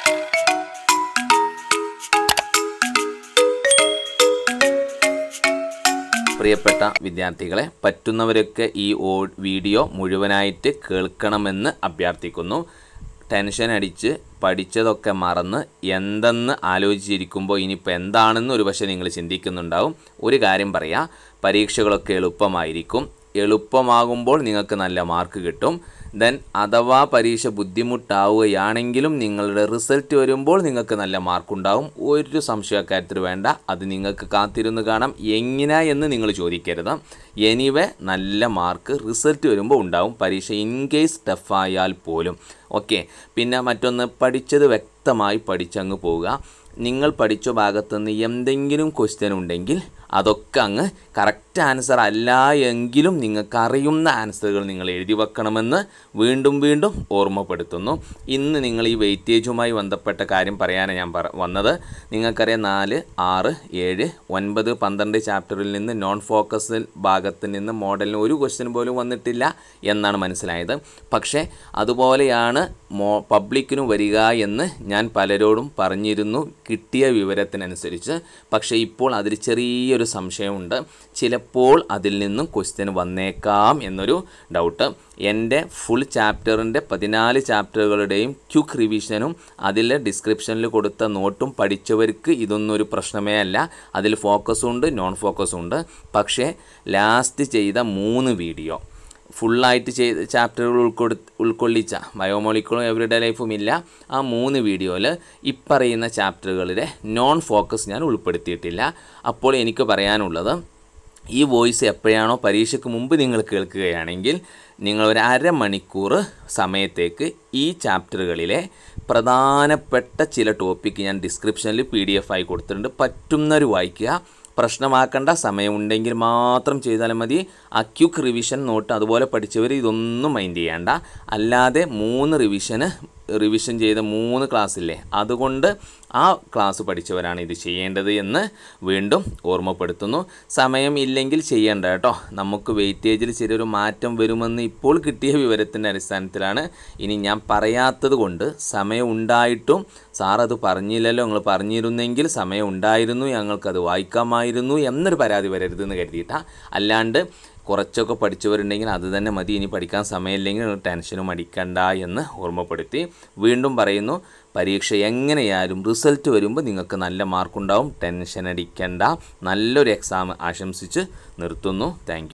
പ്രിയപ്പെട്ട വിദ്യാർത്ഥികളെ പറ്റുന്നവരൊക്കെ ഈ ഓ വീഡിയോ മുഴുവനായിട്ട് കേൾക്കണമെന്ന് അഭ്യർത്ഥിക്കുന്നു ടെൻഷൻ അടിച്ച് പഠിച്ചതൊക്കെ മറന്ന് എന്തെന്ന് ആലോചിച്ചിരിക്കുമ്പോൾ ഇനിയിപ്പോൾ എന്താണെന്ന് ഒരു പക്ഷേ നിങ്ങൾ ചിന്തിക്കുന്നുണ്ടാവും ഒരു കാര്യം പറയാം പരീക്ഷകളൊക്കെ എളുപ്പമായിരിക്കും എളുപ്പമാകുമ്പോൾ നിങ്ങൾക്ക് നല്ല മാർക്ക് കിട്ടും ദെൻ അഥവാ പരീക്ഷ ബുദ്ധിമുട്ടാവുകയാണെങ്കിലും നിങ്ങളുടെ റിസൾട്ട് വരുമ്പോൾ നിങ്ങൾക്ക് നല്ല മാർക്കുണ്ടാവും ഒരു സംശയക്കാര്യത്തിൽ വേണ്ട അത് നിങ്ങൾക്ക് കാത്തിരുന്ന് കാണാം എങ്ങനെയാ എന്ന് നിങ്ങൾ ചോദിക്കരുത് എനിവേ നല്ല മാർക്ക് റിസൾട്ട് വരുമ്പോൾ ഉണ്ടാവും പരീക്ഷ ഇൻ കേസ് ടഫായാൽ പോലും ഓക്കെ പിന്നെ മറ്റൊന്ന് പഠിച്ചത് വ്യക്തമായി പഠിച്ചങ്ങ് പോവുക നിങ്ങൾ പഠിച്ച ഭാഗത്തുനിന്ന് എന്തെങ്കിലും ക്വസ്റ്റ്യൻ ഉണ്ടെങ്കിൽ അതൊക്കെ അങ്ങ് കറക്റ്റ് ആൻസർ അല്ല എങ്കിലും നിങ്ങൾക്ക് അറിയുന്ന ആൻസറുകൾ നിങ്ങൾ എഴുതി വെക്കണമെന്ന് വീണ്ടും വീണ്ടും ഓർമ്മപ്പെടുത്തുന്നു ഇന്ന് നിങ്ങൾ ഈ വെയിറ്റേജുമായി ബന്ധപ്പെട്ട കാര്യം പറയാനാണ് ഞാൻ പറ വന്നത് നിങ്ങൾക്കറിയാം നാല് ആറ് ഏഴ് ഒൻപത് പന്ത്രണ്ട് ചാപ്റ്ററിൽ നിന്ന് നോൺ ഫോക്കസ് ഭാഗത്ത് നിന്ന് മോഡലിന് ഒരു ക്വസ്റ്റ്യൻ പോലും വന്നിട്ടില്ല എന്നാണ് മനസ്സിലായത് പക്ഷേ അതുപോലെയാണ് മോ പബ്ലിക്കിന് വരിക എന്ന് ഞാൻ പലരോടും പറഞ്ഞിരുന്നു കിട്ടിയ വിവരത്തിനനുസരിച്ച് പക്ഷേ ഇപ്പോൾ അതിൽ ചെറിയൊരു സംശയമുണ്ട് ചിലപ്പോൾ അതിൽ നിന്നും ക്വസ്റ്റ്യൻ വന്നേക്കാം എന്നൊരു ഡൗട്ട് എൻ്റെ ഫുൾ ചാപ്റ്ററിൻ്റെ പതിനാല് ചാപ്റ്ററുകളുടെയും ക്യുക്ക് റിവിഷനും അതിൽ ഡിസ്ക്രിപ്ഷനിൽ കൊടുത്ത നോട്ടും പഠിച്ചവർക്ക് ഇതൊന്നും ഒരു പ്രശ്നമേ അല്ല അതിൽ ഫോക്കസും ഉണ്ട് നോൺ ഫോക്കസും ഉണ്ട് പക്ഷേ ലാസ്റ്റ് ചെയ്ത മൂന്ന് വീഡിയോ ഫുള്ളായിട്ട് ചെയ്ത് ചാപ്റ്ററുകൾ ഉൾക്കൊടു ഉൾക്കൊള്ളിച്ച ബയോമോളിക്കുളും എവറിഡേ ലൈഫും ഇല്ല ആ മൂന്ന് വീഡിയോയിൽ ഇപ്പറയുന്ന ചാപ്റ്ററുകളിലെ നോൺ ഫോക്കസ് ഞാൻ ഉൾപ്പെടുത്തിയിട്ടില്ല അപ്പോൾ എനിക്ക് പറയാനുള്ളത് ഈ വോയിസ് എപ്പോഴാണോ പരീക്ഷയ്ക്ക് മുമ്പ് നിങ്ങൾ കേൾക്കുകയാണെങ്കിൽ നിങ്ങൾ ഒരു അരമണിക്കൂർ സമയത്തേക്ക് ഈ ചാപ്റ്ററുകളിലെ പ്രധാനപ്പെട്ട ചില ടോപ്പിക്ക് ഞാൻ ഡിസ്ക്രിപ്ഷനിൽ പി ഡി എഫ് ആയി കൊടുത്തിട്ടുണ്ട് പറ്റുന്നവർ വായിക്കുക പ്രശ്നമാക്കേണ്ട സമയമുണ്ടെങ്കിൽ മാത്രം ചെയ്താൽ മതി ആ ക്യുക്ക് റിവിഷൻ നോട്ട് അതുപോലെ പഠിച്ചവർ ഇതൊന്നും മൈൻഡ് ചെയ്യേണ്ട അല്ലാതെ മൂന്ന് റിവിഷന് റിവിഷൻ ചെയ്ത മൂന്ന് ക്ലാസ്സില്ലേ അതുകൊണ്ട് ആ ക്ലാസ് പഠിച്ചവരാണ് ഇത് ചെയ്യേണ്ടത് എന്ന് വീണ്ടും ഓർമ്മപ്പെടുത്തുന്നു സമയം ഇല്ലെങ്കിൽ ചെയ്യേണ്ട കേട്ടോ നമുക്ക് വെയിറ്റേജിൽ ചെറിയൊരു മാറ്റം വരുമെന്ന് ഇപ്പോൾ കിട്ടിയ വിവരത്തിൻ്റെ അടിസ്ഥാനത്തിലാണ് ഇനി ഞാൻ പറയാത്തത് കൊണ്ട് സമയം ഉണ്ടായിട്ടും സാർ അത് പറഞ്ഞില്ലല്ലോ നിങ്ങൾ പറഞ്ഞിരുന്നെങ്കിൽ സമയം ഉണ്ടായിരുന്നു ഞങ്ങൾക്കത് വായിക്കാമായിരുന്നു എന്നൊരു പരാതി വരരുതെന്ന് കരുതിയിട്ടാണ് അല്ലാണ്ട് കുറച്ചൊക്കെ പഠിച്ചവരുണ്ടെങ്കിൽ അത് തന്നെ മതി ഇനി പഠിക്കാൻ സമയമില്ലെങ്കിൽ നിങ്ങൾ ടെൻഷനും അടിക്കണ്ട എന്ന് ഓർമ്മപ്പെടുത്തി വീണ്ടും പറയുന്നു പരീക്ഷ എങ്ങനെയായാലും റിസൾട്ട് വരുമ്പോൾ നിങ്ങൾക്ക് നല്ല മാർക്കുണ്ടാവും ടെൻഷൻ അടിക്കണ്ട നല്ലൊരു എക്സാം ആശംസിച്ച് നിർത്തുന്നു താങ്ക്